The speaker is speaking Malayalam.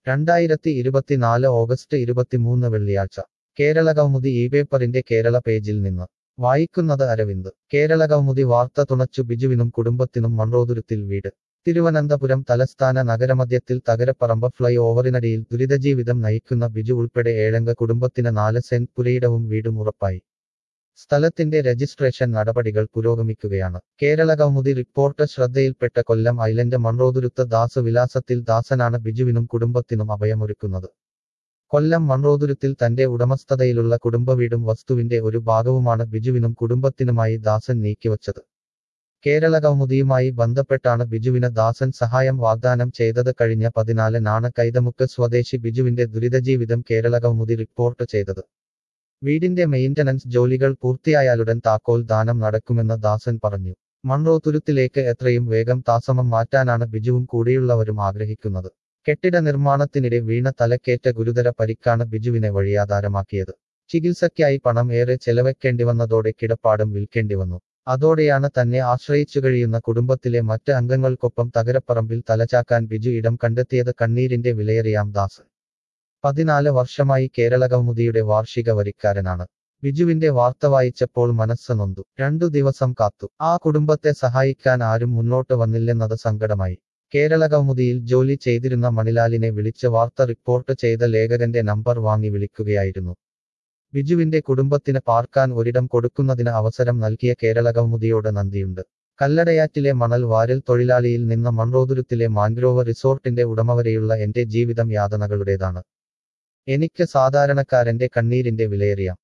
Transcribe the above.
രണ്ടായിരത്തി ഇരുപത്തിനാല് ഓഗസ്റ്റ് ഇരുപത്തിമൂന്ന് വെള്ളിയാഴ്ച കേരള കൗമുദി ഈ പേപ്പറിന്റെ കേരള പേജിൽ നിന്ന് വായിക്കുന്നത് അരവിന്ദ് കേരള കൗമുദി വാർത്ത തുണച്ചു ബിജുവിനും കുടുംബത്തിനും മൺറോതുരുത്തിൽ വീട് തിരുവനന്തപുരം തലസ്ഥാന നഗരമധ്യത്തിൽ തകരപ്പറമ്പ് ഫ്ലൈ ഓവറിനടിയിൽ ദുരിതജീവിതം നയിക്കുന്ന ബിജു ഉൾപ്പെടെ ഏഴംഗ കുടുംബത്തിന് നാല് സെന്റ് പുരയിടവും വീടും ഉറപ്പായി സ്ഥലത്തിന്റെ രജിസ്ട്രേഷൻ നടപടികൾ പുരോഗമിക്കുകയാണ് കേരള കൗമുദി റിപ്പോർട്ട് ശ്രദ്ധയിൽപ്പെട്ട കൊല്ലം ഐലൻഡ് മൺറോതുരുത്ത് ദാസ് വിലാസത്തിൽ ദാസനാണ് ബിജുവിനും കുടുംബത്തിനും അഭയമൊരുക്കുന്നത് കൊല്ലം മൺറോതുരുത്തിൽ തന്റെ ഉടമസ്ഥതയിലുള്ള കുടുംബവീടും വസ്തുവിന്റെ ഒരു ഭാഗവുമാണ് ബിജുവിനും കുടുംബത്തിനുമായി ദാസൻ നീക്കിവച്ചത് കേരള കൗമുദിയുമായി ബന്ധപ്പെട്ടാണ് ബിജുവിന് ദാസൻ സഹായം വാഗ്ദാനം ചെയ്തത് കഴിഞ്ഞ പതിനാലിനാണ് കൈതമുക്ക് സ്വദേശി ബിജുവിന്റെ ദുരിതജീവിതം കേരള കൗമുദി റിപ്പോർട്ട് ചെയ്തത് വീടിന്റെ മെയിന്റനൻസ് ജോലികൾ പൂർത്തിയായാലുടൻ താക്കോൽ ദാനം നടക്കുമെന്ന് ദാസൻ പറഞ്ഞു മൺറോതുരുത്തിലേക്ക് എത്രയും വേഗം താസമം മാറ്റാനാണ് ബിജുവും കൂടിയുള്ളവരും ആഗ്രഹിക്കുന്നത് കെട്ടിട നിർമ്മാണത്തിനിടെ വീണ തലക്കേറ്റ ഗുരുതര പരിക്കാണ് ബിജുവിനെ വഴിയാധാരമാക്കിയത് ചികിത്സയ്ക്കായി പണം ഏറെ ചെലവയ്ക്കേണ്ടി വന്നതോടെ കിടപ്പാടം വിൽക്കേണ്ടി വന്നു അതോടെയാണ് തന്നെ ആശ്രയിച്ചു കഴിയുന്ന കുടുംബത്തിലെ മറ്റ് അംഗങ്ങൾക്കൊപ്പം തകരപ്പറമ്പിൽ തലചാക്കാൻ ബിജു ഇടം കണ്ടെത്തിയത് കണ്ണീരിന്റെ വിലയേറിയാം ദാസ് പതിനാല് വർഷമായി കേരള കൗമുദിയുടെ വാർഷിക വരിക്കാരനാണ് ബിജുവിന്റെ വാർത്ത വായിച്ചപ്പോൾ മനസ്സ് നൊന്തു രണ്ടു ദിവസം കാത്തു ആ കുടുംബത്തെ സഹായിക്കാൻ ആരും മുന്നോട്ട് വന്നില്ലെന്നത് സങ്കടമായി കേരള കൗമുദിയിൽ ജോലി ചെയ്തിരുന്ന മണിലാലിനെ വിളിച്ച് വാർത്ത റിപ്പോർട്ട് ചെയ്ത ലേഖകന്റെ നമ്പർ വാങ്ങി വിളിക്കുകയായിരുന്നു ബിജുവിന്റെ കുടുംബത്തിന് പാർക്കാൻ ഒരിടം കൊടുക്കുന്നതിന് അവസരം നൽകിയ കേരള കൗമുദിയോട് നന്ദിയുണ്ട് കല്ലടയാറ്റിലെ മണൽ വാരൽ തൊഴിലാളിയിൽ നിന്ന് മൺറോതുരുത്തിലെ മാൻഗ്രോവ് റിസോർട്ടിന്റെ ഉടമ വരെയുള്ള എന്റെ ജീവിതം യാതനകളുടേതാണ് എനിക്ക് സാധാരണക്കാരന്റെ കണ്ണീരിന്റെ വിലയേറിയാം